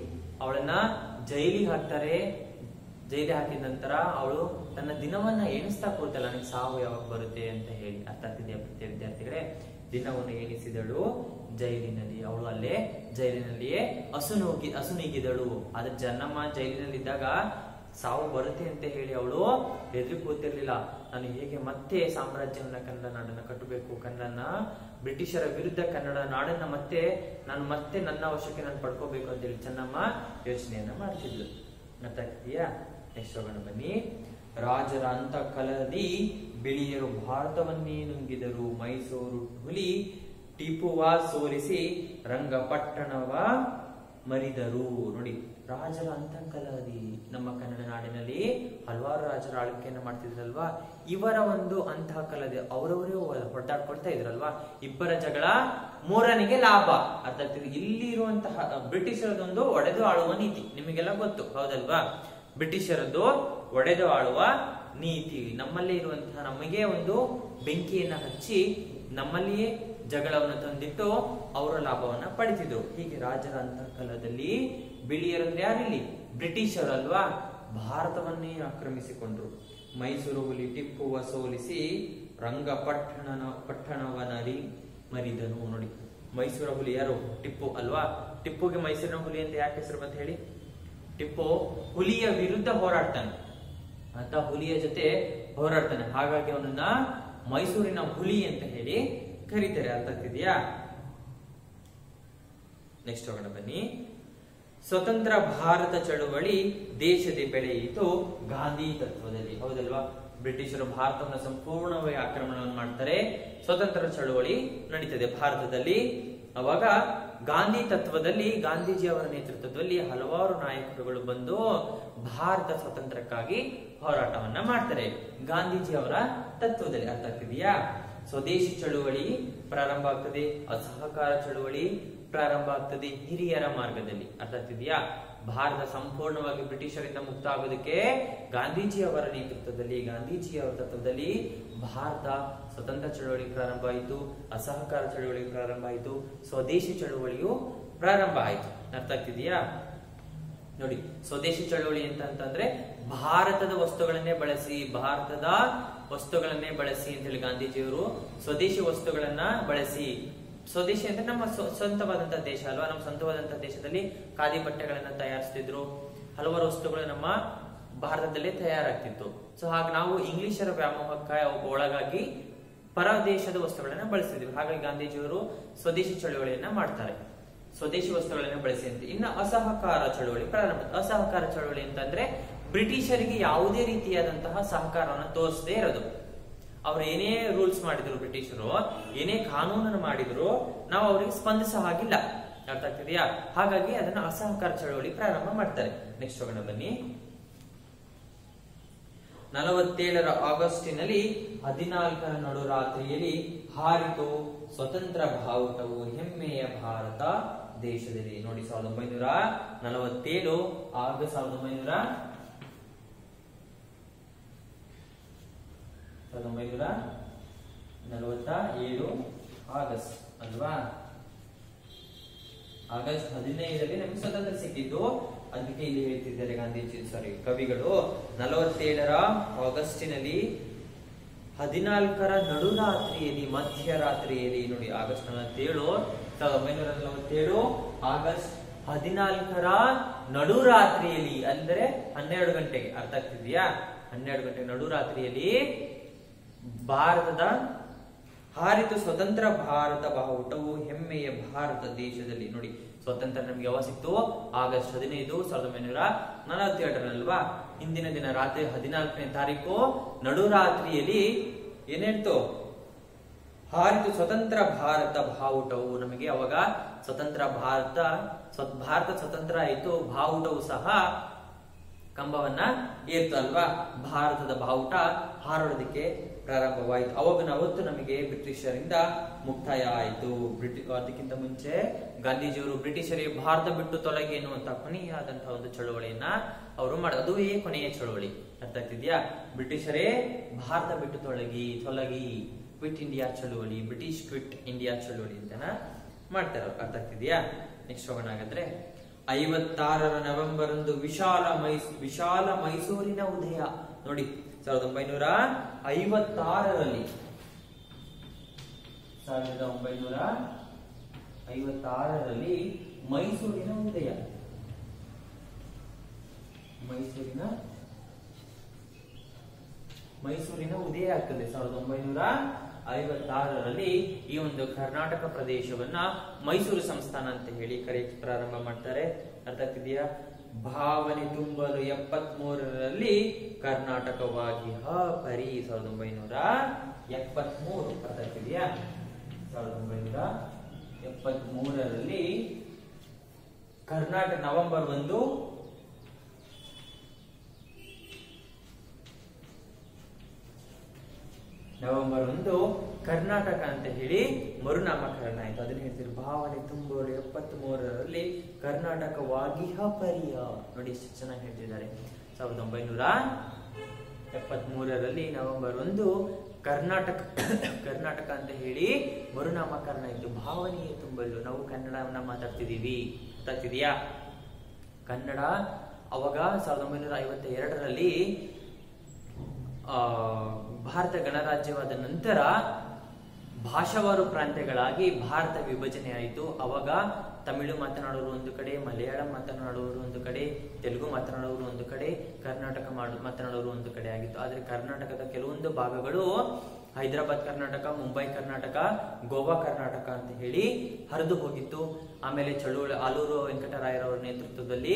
ಅವಳನ್ನ ಜೈಲಿಗೆ ಹಾಕ್ತಾರೆ ಜೈಲಿಗೆ ಹಾಕಿದ ನಂತರ ಅವಳು ತನ್ನ ದಿನವನ್ನ ಎಣಿಸ್ತಾ ಕೂತಲ್ಲ ನನಗೆ ಸಾವು ಯಾವಾಗ ಬರುತ್ತೆ ಅಂತ ಹೇಳಿ ಅರ್ಥ ಆಗ್ತಿದೆಯಾ ಪ್ರೀತಿಯ ವಿದ್ಯಾರ್ಥಿಗಳೇ ದಿನವನ್ನು ಎಣಿಸಿದಳು ಜೈಲಿನಲ್ಲಿ ಅವಳು ಅಲ್ಲೇ ಜೈಲಿನಲ್ಲಿಯೇ ಹಸುನೋಗಿ ಹಸುನೀಗಿದಳು ಆದ್ರೆ ಜನ್ನಮ್ಮ ಜೈಲಿನಲ್ಲಿದ್ದಾಗ ಸಾವು ಬರುತ್ತೆ ಅಂತ ಹೇಳಿ ಅವಳು ಎದುರು ಕೂತಿರ್ಲಿಲ್ಲ ನಾನು ಹೇಗೆ ಮತ್ತೆ ಸಾಮ್ರಾಜ್ಯವನ್ನ ಕನ್ನಡ ನಾಡನ್ನ ಕಟ್ಟಬೇಕು ಕನ್ನಡನ ಬ್ರಿಟಿಷರ ವಿರುದ್ಧ ಕನ್ನಡ ನಾಡನ್ನ ಮತ್ತೆ ನಾನು ಮತ್ತೆ ನನ್ನ ವಶಕ್ಕೆ ನಾನು ಪಡ್ಕೋಬೇಕು ಅಂತ ಹೇಳಿ ಚೆನ್ನಮ್ಮ ಯೋಚನೆಯನ್ನ ಮಾಡ್ತಿದ್ಲು ಅರ್ಥ ಆಗ್ತಿದೆಯಾ ನೆಕ್ಸ್ಟ್ ಹೋಗೋಣ ಬನ್ನಿ ರಾಜರ ಅಂತ ಕಲದಿ ಬಿಳಿಯರು ಭಾರತವನ್ನೇ ನುಂಗಿದರು ಮೈಸೂರು ಹುಲಿ ಟಿಪುವ ಸೋಲಿಸಿ ರಂಗಪಟ್ಟಣವ ಮರಿದರು ನೋಡಿ ರಾಜರ ಅಂತಃಕಲದಿ ನಮ್ಮ ಕನ್ನಡ ನಾಡಿನಲ್ಲಿ ಹಲವಾರು ರಾಜರ ಆಳ್ವಿಕೆಯನ್ನ ಮಾಡ್ತಿದ್ರಲ್ವಾ ಇವರ ಒಂದು ಅಂತಃಕಲದಿ ಅವರವರೇ ಹೊಡೆದಾಡ್ಕೊಳ್ತಾ ಇದ್ರಲ್ವಾ ಇಬ್ಬರ ಜಗಳ ಮೂರನಿಗೆ ಲಾಭ ಅರ್ಥ ಆಗ್ತಿದೆ ಇಲ್ಲಿ ಇರುವಂತಹ ಬ್ರಿಟಿಷರದೊಂದು ಒಡೆದು ಆಳುವ ನೀತಿ ನಿಮಗೆಲ್ಲ ಗೊತ್ತು ಹೌದಲ್ವಾ ಬ್ರಿಟಿಷರದ್ದು ಒಡೆದು ಆಳುವ ನೀತಿ ನಮ್ಮಲ್ಲೇ ಇರುವಂತಹ ನಮಗೆ ಒಂದು ಬೆಂಕಿಯನ್ನ ಹಚ್ಚಿ ನಮ್ಮಲ್ಲಿಯೇ ಜಗಳವನ್ನು ತಂದಿಟ್ಟು ಅವರ ಲಾಭವನ್ನ ಪಡಿತಿದ್ರು ಹೀಗೆ ರಾಜರ ಅಂತಃಕಲದಲ್ಲಿ ಬಿಳಿಯರಂದ್ರೆ ಯಾರಿಲ್ಲಿ ಬ್ರಿಟಿಷರಲ್ವಾ ಭಾರತವನ್ನೇ ಆಕ್ರಮಿಸಿಕೊಂಡ್ರು ಮೈಸೂರು ಹುಲಿ ಟಿಪ್ಪುವ ಸೋಲಿಸಿ ರಂಗಪಟ್ಟಣ ಪಟ್ಟಣವನರಿ ಮರಿದನು ನೋಡಿ ಮೈಸೂರ ಹುಲಿ ಯಾರು ಟಿಪ್ಪು ಅಲ್ವಾ ಟಿಪ್ಪುಗೆ ಮೈಸೂರಿನ ಹುಲಿ ಅಂತ ಯಾಕೆ ಹೆಸರು ಬಂತ ಹೇಳಿ ಟಿಪ್ಪು ಹುಲಿಯ ವಿರುದ್ಧ ಹೋರಾಡ್ತಾನೆ ಅಂತ ಹುಲಿಯ ಜೊತೆ ಹೋರಾಡ್ತಾನೆ ಹಾಗಾಗಿ ಅವನನ್ನ ಮೈಸೂರಿನ ಹುಲಿ ಅಂತ ಹೇಳಿ ಕರೀತಾರೆ ಅರ್ಥ ಆಗ್ತಿದ್ಯಾ ನೆಕ್ಸ್ಟ್ ಹೋಗೋಣ ಬನ್ನಿ ಸ್ವತಂತ್ರ ಭಾರತ ಚಳುವಳಿ ದೇಶದ ಬೆಳೆಯಿತು ಗಾಂಧಿ ತತ್ವದಲ್ಲಿ ಹೌದಲ್ವಾ ಬ್ರಿಟಿಷರು ಭಾರತವನ್ನು ಸಂಪೂರ್ಣವಾಗಿ ಆಕ್ರಮಣವನ್ನು ಮಾಡ್ತಾರೆ ಸ್ವತಂತ್ರ ಚಳುವಳಿ ನಡೀತದೆ ಭಾರತದಲ್ಲಿ ಅವಾಗ ಗಾಂಧಿ ತತ್ವದಲ್ಲಿ ಗಾಂಧೀಜಿ ಅವರ ನೇತೃತ್ವದಲ್ಲಿ ಹಲವಾರು ನಾಯಕರುಗಳು ಬಂದು ಭಾರತ ಸ್ವತಂತ್ರಕ್ಕಾಗಿ ಹೋರಾಟವನ್ನ ಮಾಡ್ತಾರೆ ಗಾಂಧೀಜಿ ಅವರ ತತ್ವದಲ್ಲಿ ಅರ್ಥ ಆಗ್ತಿದೆಯಾ ಸ್ವದೇಶಿ ಚಳುವಳಿ ಪ್ರಾರಂಭ ಆಗ್ತದೆ ಅಸಹಕಾರ ಚಳುವಳಿ ಪ್ರಾರಂಭ ಆಗ್ತದೆ ಹಿರಿಯರ ಮಾರ್ಗದಲ್ಲಿ ಅರ್ಥ ಆಗ್ತಿದೆಯಾ ಭಾರತ ಸಂಪೂರ್ಣವಾಗಿ ಬ್ರಿಟಿಷರಿಂದ ಮುಕ್ತ ಆಗೋದಕ್ಕೆ ಗಾಂಧೀಜಿ ಅವರ ನೇತೃತ್ವದಲ್ಲಿ ಗಾಂಧೀಜಿ ಅವರ ತತ್ವದಲ್ಲಿ ಭಾರತ ಸ್ವತಂತ್ರ ಚಳವಳಿ ಪ್ರಾರಂಭ ಆಯಿತು ಅಸಹಕಾರ ಚಳವಳಿ ಪ್ರಾರಂಭ ಆಯಿತು ಸ್ವದೇಶಿ ಚಳವಳಿಯು ಪ್ರಾರಂಭ ಆಯಿತು ಅರ್ಥ ಆಗ್ತಿದೆಯಾ ನೋಡಿ ಸ್ವದೇಶಿ ಚಳವಳಿ ಅಂತ ಅಂತಂದ್ರೆ ಭಾರತದ ವಸ್ತುಗಳನ್ನೇ ಬಳಸಿ ಭಾರತದ ವಸ್ತುಗಳನ್ನೇ ಬಳಸಿ ಅಂತ ಹೇಳಿ ಗಾಂಧೀಜಿಯವರು ಸ್ವದೇಶಿ ವಸ್ತುಗಳನ್ನ ಬಳಸಿ ಸ್ವದೇಶಿ ಅಂದ್ರೆ ನಮ್ಮ ಸ್ವ- ಸ್ವಂತವಾದಂತಹ ದೇಶ ಅಲ್ವಾ ನಮ್ಮ ಸ್ವಂತವಾದಂತಹ ದೇಶದಲ್ಲಿ ಖಾದಿ ಬಟ್ಟೆಗಳನ್ನ ತಯಾರಿಸ್ತಿದ್ರು ಹಲವಾರು ವಸ್ತುಗಳು ನಮ್ಮ ಭಾರತದಲ್ಲೇ ತಯಾರಾಗ್ತಿತ್ತು ಸೊ ಹಾಗೆ ನಾವು ಇಂಗ್ಲಿಷರ ವ್ಯಾಮೋಹಕ್ಕೆ ಒಳಗಾಗಿ ಪರ ದೇಶದ ವಸ್ತುಗಳನ್ನ ಬಳಸ್ತಿದ್ವಿ ಹಾಗಾಗಿ ಗಾಂಧೀಜಿಯವರು ಸ್ವದೇಶಿ ಚಳವಳಿಯನ್ನ ಮಾಡ್ತಾರೆ ಸ್ವದೇಶಿ ವಸ್ತುಗಳನ್ನ ಬಳಸಿ ಅಂತ ಇನ್ನು ಅಸಹಕಾರ ಚಳವಳಿ ಪ್ರಾರಂಭ ಅಸಹಕಾರ ಚಳವಳಿ ಅಂತಂದ್ರೆ ಬ್ರಿಟಿಷರಿಗೆ ಯಾವುದೇ ರೀತಿಯಾದಂತಹ ಸಹಕಾರವನ್ನು ತೋರಿಸದೇ ಇರೋದು ಅವ್ರು ಏನೇ ರೂಲ್ಸ್ ಮಾಡಿದ್ರು ಬ್ರಿಟಿಷರು ಏನೇ ಕಾನೂನನ್ನು ಮಾಡಿದ್ರು ನಾವು ಅವರಿಗೆ ಸ್ಪಂದಿಸೋ ಹಾಗಿಲ್ಲ ಅರ್ಥ ಆಗ್ತಿದೆಯಾ ಹಾಗಾಗಿ ಅದನ್ನ ಅಸಹಕಾರ ಚಳವಳಿ ಪ್ರಾರಂಭ ಮಾಡ್ತಾರೆ ನೆಕ್ಸ್ಟ್ ಹೋಗೋಣ ಬನ್ನಿ ನಲವತ್ತೇಳರ ಆಗಸ್ಟಿನಲ್ಲಿ ಹದಿನಾಲ್ಕರ ನಡುರಾತ್ರಿಯಲ್ಲಿ ಹಾರಿತು ಸ್ವತಂತ್ರ ಬಾವುಟವು ಹೆಮ್ಮೆಯ ಭಾರತ ದೇಶದಲ್ಲಿ ನೋಡಿ ಸಾವಿರದ ಒಂಬೈನೂರ ನಲವತ್ತೇಳು ಆಗಸ್ಟ್ ಸಾವಿರದ ಒಂಬೈನೂರ ಸಾವಿರದ ಒಂಬೈನೂರ ನಲವತ್ತ ಏಳು ಆಗಸ್ಟ್ ಅಲ್ವಾ ಆಗಸ್ಟ್ ಹದಿನೈದರಲ್ಲಿ ನಮಗೆ ಸ್ವತಂತ್ರ ಸಿಕ್ಕಿದ್ದು ಅದಕ್ಕೆ ಇಲ್ಲಿ ಹೇಳ್ತಿದ್ದಾರೆ ಗಾಂಧೀಜಿ ಸಾರಿ ಕವಿಗಳು ನಲವತ್ತೇಳರ ಆಗಸ್ಟಿನಲ್ಲಿ ಹದಿನಾಲ್ಕರ ನಡುರಾತ್ರಿಯಲ್ಲಿ ಮಧ್ಯರಾತ್ರಿಯಲ್ಲಿ ನೋಡಿ ಆಗಸ್ಟ್ ನಲವತ್ತೇಳು ಸಾವಿರದ ಒಂಬೈನೂರ ನಲವತ್ತೇಳು ಆಗಸ್ಟ್ ಹದಿನಾಲ್ಕರ ನಡುರಾತ್ರಿಯಲ್ಲಿ ಅಂದ್ರೆ ಹನ್ನೆರಡು ಗಂಟೆಗೆ ಅರ್ಥ ಆಗ್ತಿದ್ಯಾ ಹನ್ನೆರಡು ಗಂಟೆ ನಡುರಾತ್ರಿಯಲ್ಲಿ ಭಾರತದ ಹಾರಿತು ಸ್ವತಂತ್ರ ಭಾರತ ಬಾವುಟವು ಹೆಮ್ಮೆಯ ಭಾರತ ದೇಶದಲ್ಲಿ ನೋಡಿ ಸ್ವತಂತ್ರ ನಮ್ಗೆ ಯಾವಾಗ ಸಿಕ್ತು ಆಗಸ್ಟ್ ಹದಿನೈದು ಸಾವಿರದ ಒಂಬೈನೂರ ನಲವತ್ತೇಳರಲ್ವಾ ಹಿಂದಿನ ದಿನ ರಾತ್ರಿ ಹದಿನಾಲ್ಕನೇ ತಾರೀಕು ನಡುರಾತ್ರಿಯಲ್ಲಿ ಏನೇಳ್ತು ಹಾರಿತು ಸ್ವತಂತ್ರ ಭಾರತ ಬಾವುಟವು ನಮಗೆ ಅವಾಗ ಸ್ವತಂತ್ರ ಭಾರತ ಸ್ವ- ಭಾರತ ಸ್ವತಂತ್ರ ಆಯಿತು ಬಾವುಟವು ಸಹ ಕಂಬವನ್ನ ಏರ್ತು ಅಲ್ವಾ ಭಾರತದ ಬಾವುಟ ಹಾರೋದಕ್ಕೆ ಪ್ರಾರಂಭವಾಯಿತು ಅವಾಗ ಅವತ್ತು ನಮಗೆ ಬ್ರಿಟಿಷರಿಂದ ಮುಕ್ತಾಯ ಆಯಿತು ಬ್ರಿಟಿ ಅದಕ್ಕಿಂತ ಮುಂಚೆ ಗಾಂಧೀಜಿಯವರು ಬ್ರಿಟಿಷರಿಗೆ ಭಾರತ ಬಿಟ್ಟು ತೊಲಗಿ ಎನ್ನುವಂತ ಕೊನೆಯಾದಂತಹ ಒಂದು ಚಳವಳಿಯನ್ನ ಅವರು ಮಾಡ ಅದುವೇ ಕೊನೆಯ ಚಳವಳಿ ಅರ್ಥ ಆಗ್ತಿದ್ಯಾ ಬ್ರಿಟಿಷರೇ ಭಾರತ ಬಿಟ್ಟು ತೊಲಗಿ ತೊಲಗಿ ಕ್ವಿಟ್ ಇಂಡಿಯಾ ಚಳವಳಿ ಬ್ರಿಟಿಷ್ ಕ್ವಿಟ್ ಇಂಡಿಯಾ ಚಳವಳಿ ಅಂತ ಮಾಡ್ತಾರೆ ಅವ್ರು. ಅರ್ಥ ಆಗ್ತಿದ್ಯಾ ನೆಕ್ಸ್ಟ್ ಹೋಗೋಣ ಹಾಗಾದ್ರೆ ಐವತ್ತಾರರ ನವೆಂಬರ್ ಒಂದು ವಿಶಾಲ ಮೈಸ್ ವಿಶಾಲ ಮೈಸೂರಿನ ಉದಯ ನೋಡಿ ಸಾವಿರದ ಒಂಬೈನೂರ ಐವತ್ತಾರರಲ್ಲಿ ಸಾವಿರದ ಒಂಬೈನೂರ ಐವತ್ತಾರರಲ್ಲಿ ಮೈಸೂರಿನ ಉದಯ ಮೈಸೂರಿನ ಮೈಸೂರಿನ ಉದಯ ಆಗ್ತದೆ ಸಾವಿರದ ಒಂಬೈನೂರ ಐವತ್ತಾರರಲ್ಲಿ ಈ ಒಂದು ಕರ್ನಾಟಕ ಪ್ರದೇಶವನ್ನ ಮೈಸೂರು ಸಂಸ್ಥಾನ ಅಂತ ಹೇಳಿ ಕರೆಯಕ್ಕೆ ಪ್ರಾರಂಭ ಮಾಡ್ತಾರೆ ಅರ್ಥ ಆಗ್ತಿದೆಯಾ ಭಾವನೆ ತುಂಬಲು ಎಪ್ಪತ್ ಮೂರರಲ್ಲಿ ಕರ್ನಾಟಕವಾಗಿ ಹ ಪರಿ ಸಾವಿರದ ಒಂಬೈನೂರ ಎಪ್ಪತ್ ಮೂರು ಅರ್ಥ ಆಗ್ತಿದೆಯಾ ಸಾವಿರದ ಒಂಬೈನೂರ ಎಪ್ಪತ್ ಮೂರರಲ್ಲಿ ಕರ್ನಾಟಕ ನವೆಂಬರ್ ಒಂದು ನವೆಂಬರ್ ಒಂದು ಕರ್ನಾಟಕ ಅಂತ ಹೇಳಿ ಮರುನಾಮಕರಣ ಆಯ್ತು ಅದನ್ನ ಹೇಳ್ತೀರಿ ಭಾವನೆ ತುಂಬಲು ಎಪ್ಪತ್ತ್ ಮೂರರಲ್ಲಿ ಕರ್ನಾಟಕವಾಗಿ ಪರಿಯ ನೋಡಿ ಎಷ್ಟು ಚೆನ್ನಾಗಿ ಹೇಳ್ತಿದ್ದಾರೆ ಸಾವಿರದ ಒಂಬೈನೂರ ಎಪ್ಪತ್ತ್ ಮೂರರಲ್ಲಿ ನವೆಂಬರ್ ಒಂದು ಕರ್ನಾಟಕ ಕರ್ನಾಟಕ ಅಂತ ಹೇಳಿ ಮರುನಾಮಕರಣ ಇತ್ತು ಭಾವನೆಯೇ ತುಂಬಲು ನಾವು ಕನ್ನಡವನ್ನ ಮಾತಾಡ್ತಿದೀವಿ ಗೊತ್ತಾಗ್ತಿದೆಯಾ ಕನ್ನಡ ಅವಾಗ ಸಾವಿರದ ಒಂಬೈನೂರ ಐವತ್ತ ಎರಡರಲ್ಲಿ ಆ, ಭಾರತ ಗಣರಾಜ್ಯವಾದ ನಂತರ ಭಾಷಾವಾರು ಪ್ರಾಂತ್ಯಗಳಾಗಿ ಭಾರತ ವಿಭಜನೆ ಆಯಿತು ಅವಾಗ ತಮಿಳು ಮಾತನಾಡೋರು ಒಂದು ಕಡೆ ಮಲಯಾಳಂ ಮಾತನಾಡೋರು ಒಂದು ಕಡೆ ತೆಲುಗು ಮಾತನಾಡೋರು ಒಂದು ಕಡೆ ಕರ್ನಾಟಕ ಮಾಡು ಮಾತನಾಡೋರು ಒಂದು ಕಡೆ ಆಗಿತ್ತು ಆದ್ರೆ ಕರ್ನಾಟಕದ ಕೆಲವೊಂದು ಭಾಗಗಳು ಹೈದರಾಬಾದ್ ಕರ್ನಾಟಕ ಮುಂಬೈ ಕರ್ನಾಟಕ ಗೋವಾ ಕರ್ನಾಟಕ ಅಂತ ಹೇಳಿ ಹರಿದು ಹೋಗಿತ್ತು ಆಮೇಲೆ ಚಳುವಳಿ ಆಲೂರು ವೆಂಕಟರಾಯರವರ ನೇತೃತ್ವದಲ್ಲಿ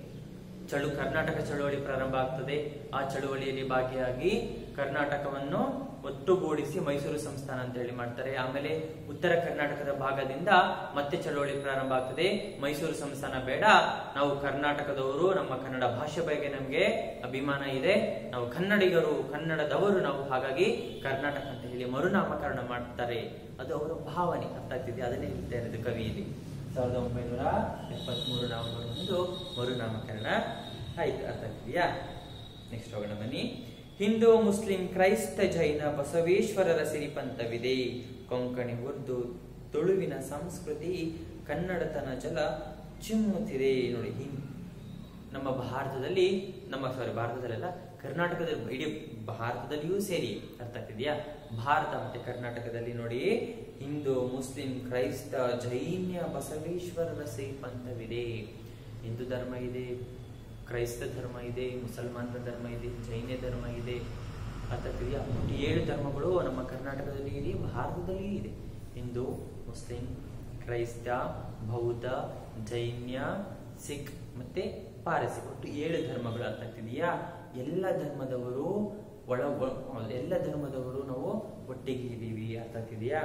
ಚಳು ಕರ್ನಾಟಕ ಚಳುವಳಿ ಪ್ರಾರಂಭ ಆಗ್ತದೆ ಆ ಚಳುವಳಿಯಲ್ಲಿ ಭಾಗಿಯಾಗಿ ಕರ್ನಾಟಕವನ್ನು ಒಟ್ಟುಗೂಡಿಸಿ ಮೈಸೂರು ಸಂಸ್ಥಾನ ಅಂತ ಹೇಳಿ ಮಾಡ್ತಾರೆ ಆಮೇಲೆ ಉತ್ತರ ಕರ್ನಾಟಕದ ಭಾಗದಿಂದ ಮತ್ತೆ ಚಳುವಳಿ ಪ್ರಾರಂಭ ಆಗ್ತದೆ ಮೈಸೂರು ಸಂಸ್ಥಾನ ಬೇಡ ನಾವು ಕರ್ನಾಟಕದವರು ನಮ್ಮ ಕನ್ನಡ ಭಾಷೆ ಬಗ್ಗೆ ನಮಗೆ ಅಭಿಮಾನ ಇದೆ ನಾವು ಕನ್ನಡಿಗರು ಕನ್ನಡದವರು ನಾವು ಹಾಗಾಗಿ ಕರ್ನಾಟಕ ಅಂತ ಹೇಳಿ ಮರುನಾಮಕರಣ ಮಾಡ್ತಾರೆ ಅದು ಅವರ ಭಾವನೆ ಅರ್ಥ ಆಗ್ತಿದೆ ಅದನ್ನೇ ಹೇಳ್ತಾ ಇರೋದು ಕವಿಯಲ್ಲಿ ಸಾವಿರದ ಒಂಬೈನೂರ ಎಪ್ಪತ್ಮೂರು ನವೆಂಬರ್ ಒಂದು ಮರುನಾಮಕರಣ ಆಯ್ತು ಅರ್ಥ ಆಗ್ತಿದೆಯಾ ನೆಕ್ಸ್ಟ್ ಹೋಗೋಣ ಬನ್ನಿ ಹಿಂದೂ ಮುಸ್ಲಿಂ ಕ್ರೈಸ್ತ ಜೈನ ಬಸವೇಶ್ವರರ ಸಿರಿಪಂಥವಿದೆ ಕೊಂಕಣಿ ಉರ್ದು ತುಳುವಿನ ಸಂಸ್ಕೃತಿ ಕನ್ನಡತನ ಜಲ ಚಿಮ್ಮುತ್ತಿದೆ ನೋಡಿ ಹಿಂ- ನಮ್ಮ ಭಾರತದಲ್ಲಿ ನಮ್ಮ ಸಾರಿ ಭಾರತದಲ್ಲೆಲ್ಲ ಕರ್ನಾಟಕದ ಇಡೀ ಭಾರತದಲ್ಲಿಯೂ ಸೇರಿ ಅರ್ಥ ಆಗ್ತಿದೆಯಾ ಭಾರತ ಮತ್ತೆ ಕರ್ನಾಟಕದಲ್ಲಿ ನೋಡಿ ಹಿಂದೂ ಮುಸ್ಲಿಂ ಕ್ರೈಸ್ತ ಜೈನ್ಯ ಬಸವೇಶ್ವರರ ಶ್ರೀಪಂಥವಿದೆ ಹಿಂದೂ ಧರ್ಮ ಇದೆ ಕ್ರೈಸ್ತ ಧರ್ಮ ಇದೆ ಮುಸಲ್ಮಾನರ ಧರ್ಮ ಇದೆ ಜೈನ ಧರ್ಮ ಇದೆ ಅರ್ಥ ಆಗ್ತಿದೆಯಾ ಒಟ್ಟು ಏಳು ಧರ್ಮಗಳು ನಮ್ಮ ಕರ್ನಾಟಕದಲ್ಲಿ ಇದೆ ಭಾರತದಲ್ಲಿಯೂ ಇದೆ ಹಿಂದೂ ಮುಸ್ಲಿಂ ಕ್ರೈಸ್ತ ಬೌದ್ಧ ಜೈನ್ಯ ಸಿಖ್ ಮತ್ತೆ ಪಾರಸಿ ಒಟ್ಟು ಏಳು ಧರ್ಮಗಳು ಅರ್ಥ ಆಗ್ತಿದೆಯಾ ಎಲ್ಲ ಧರ್ಮದವರು ಒಳ ಒಳ- ಎಲ್ಲ ಧರ್ಮದವರು ನಾವು ಒಟ್ಟಿಗೆ ಇದ್ದೀವಿ ಅರ್ಥ ಆಗ್ತಿದೆಯಾ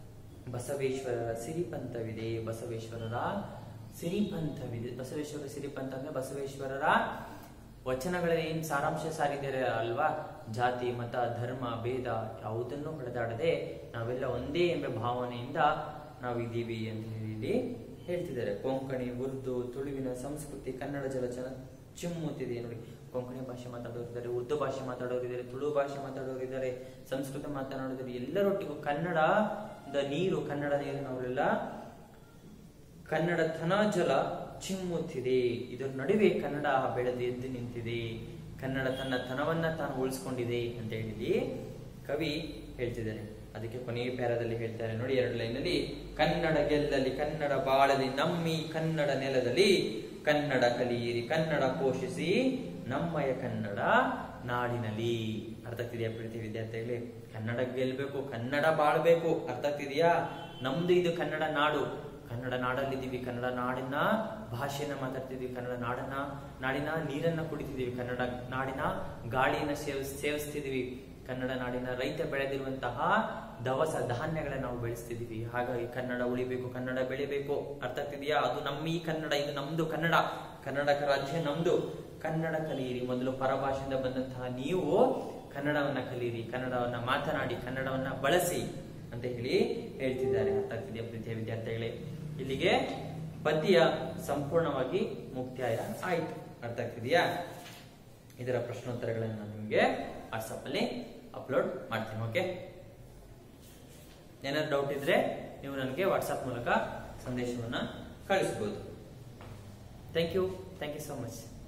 ಬಸವೇಶ್ವರರ ಸಿರಿಪಂಥವಿದೆ ಬಸವೇಶ್ವರರ ಸಿರಿಪಂಥವಿದೆ ಬಸವೇಶ್ವರ ಸಿರಿಪಂಥ ಅಂದ್ರೆ ಬಸವೇಶ್ವರರ ವಚನಗಳಲ್ಲಿ ಏನ್ ಸಾರಾಂಶ ಸಾರಿದ್ದಾರೆ ಅಲ್ವಾ ಜಾತಿ ಮತ ಧರ್ಮ ಭೇದ ಯಾವುದನ್ನು ಹೊಡೆದಾಡದೆ ನಾವೆಲ್ಲ ಒಂದೇ ಎಂಬ ಭಾವನೆಯಿಂದ ನಾವಿದ್ದೀವಿ ಅಂತ ಹೇಳಿ ಇಲ್ಲಿ ಹೇಳ್ತಿದ್ದಾರೆ ಕೊಂಕಣಿ ಉರ್ದು ತುಳುವಿನ ಸಂಸ್ಕೃತಿ ಕನ್ನಡ ಜಲಚನ ಚಿಮ್ಮುತ್ತಿದೆ ನೋಡಿ ಕೊಂಕಣಿ ಭಾಷೆ ಮಾತಾಡೋರಿದ್ದಾರೆ ಉರ್ದು ಭಾಷೆ ಮಾತಾಡೋರಿದ್ದಾರೆ ತುಳು ಭಾಷೆ ಮಾತಾಡೋರಿದ್ದಾರೆ ಸಂಸ್ಕೃತ ಮಾತನಾಡೋರು ಎಲ್ಲರೊಟ್ಟಿಗೂ ಕನ್ನಡದ ನೀರು ಕನ್ನಡ ನೀರು ನಾವೆಲ್ಲ ಕನ್ನಡ ಥನ ಜಲ ಚಿಮ್ಮುತ್ತಿದೆ ಇದರ ನಡುವೆ ಕನ್ನಡ ಬೆಳೆದು ಎದ್ದು ನಿಂತಿದೆ ಕನ್ನಡ ತನ್ನ ತನವನ್ನ ತಾನು ಉಳಿಸ್ಕೊಂಡಿದೆ ಅಂತ ಹೇಳಿ ಕವಿ ಹೇಳ್ತಿದ್ದಾನೆ ಅದಕ್ಕೆ ಕೊನೆಯ ಪ್ಯಾರದಲ್ಲಿ ಹೇಳ್ತಾರೆ ನೋಡಿ ಎರಡು ಲೈನಲ್ಲಿ ಕನ್ನಡ ಗೆಲ್ಲಲಿ ಕನ್ನಡ ಬಾಳಲಿ ನಮ್ಮಿ ಕನ್ನಡ ನೆಲದಲ್ಲಿ ಕನ್ನಡ ಕಲಿಯಿರಿ ಕನ್ನಡ ಪೋಷಿಸಿ ನಮ್ಮಯ ಕನ್ನಡ ನಾಡಿನಲ್ಲಿ ಅರ್ಥ ಆಗ್ತಿದೆಯಾ ಪ್ರೀತಿ ವಿದ್ಯಾರ್ಥಿಗಳೇ ಕನ್ನಡ ಗೆಲ್ಬೇಕು ಕನ್ನಡ ಬಾಳ್ಬೇಕು ಅರ್ಥ ಆಗ್ತಿದೆಯಾ ನಮ್ದು ಇದು ಕನ್ನಡ ನಾಡು ಕನ್ನಡ ನಾಡಲ್ಲಿದ್ದೀವಿ ಕನ್ನಡ ನಾಡಿನ ಭಾಷೆಯನ್ನ ಮಾತಾಡ್ತಿದ್ವಿ ಕನ್ನಡ ನಾಡನ್ನ ನಾಡಿನ ನೀರನ್ನ ಕುಡಿತಿದೀವಿ ಕನ್ನಡ ನಾಡಿನ ಗಾಳಿಯನ್ನ ಸೇವಿಸ್ ಸೇವಿಸ್ತಿದೀವಿ ಕನ್ನಡ ನಾಡಿನ ರೈತ ಬೆಳೆದಿರುವಂತಹ ದವಸ ಧಾನ್ಯಗಳನ್ನ ನಾವು ಬೆಳೆಸ್ತಿದೀವಿ ಹಾಗಾಗಿ ಕನ್ನಡ ಉಳಿಬೇಕು ಕನ್ನಡ ಬೆಳಿಬೇಕು ಅರ್ಥ ಆಗ್ತಿದೆಯಾ ಅದು ನಮ್ಮ ಈ ಕನ್ನಡ ಇದು ನಮ್ದು ಕನ್ನಡ ಕರ್ನಾಟಕ ರಾಜ್ಯ ನಮ್ದು ಕನ್ನಡ ಕಲಿಯಿರಿ ಮೊದಲು ಪರಭಾಷೆಯಿಂದ ಬಂದಂತಹ ನೀವು ಕನ್ನಡವನ್ನ ಕಲಿಯಿರಿ ಕನ್ನಡವನ್ನ ಮಾತನಾಡಿ ಕನ್ನಡವನ್ನ ಬಳಸಿ ಅಂತ ಹೇಳಿ ಹೇಳ್ತಿದ್ದಾರೆ ಅರ್ಥ ಆಗ್ತಿದೆಯಾ ಪ್ರೀತಿಯ ವಿದ್ಯಾರ್ಥಿಗಳೇ ಇಲ್ಲಿಗೆ ಪದ್ಯ ಸಂಪೂರ್ಣವಾಗಿ ಮುಕ್ತಾಯ ಆಯ್ತು ಅರ್ಥ ಆಗ್ತಿದೆಯಾ ಇದರ ಪ್ರಶ್ನೋತ್ತರಗಳನ್ನು ನಾನು ನಿಮಗೆ ವಾಟ್ಸಪ್ ಅಲ್ಲಿ ಅಪ್ಲೋಡ್ ಮಾಡ್ತೀನಿ ಓಕೆ ಏನಾದ್ರು ಡೌಟ್ ಇದ್ರೆ ನೀವು ನನಗೆ ವಾಟ್ಸಪ್ ಮೂಲಕ ಸಂದೇಶವನ್ನ ಕಳಿಸಬಹುದು thank you thank you so much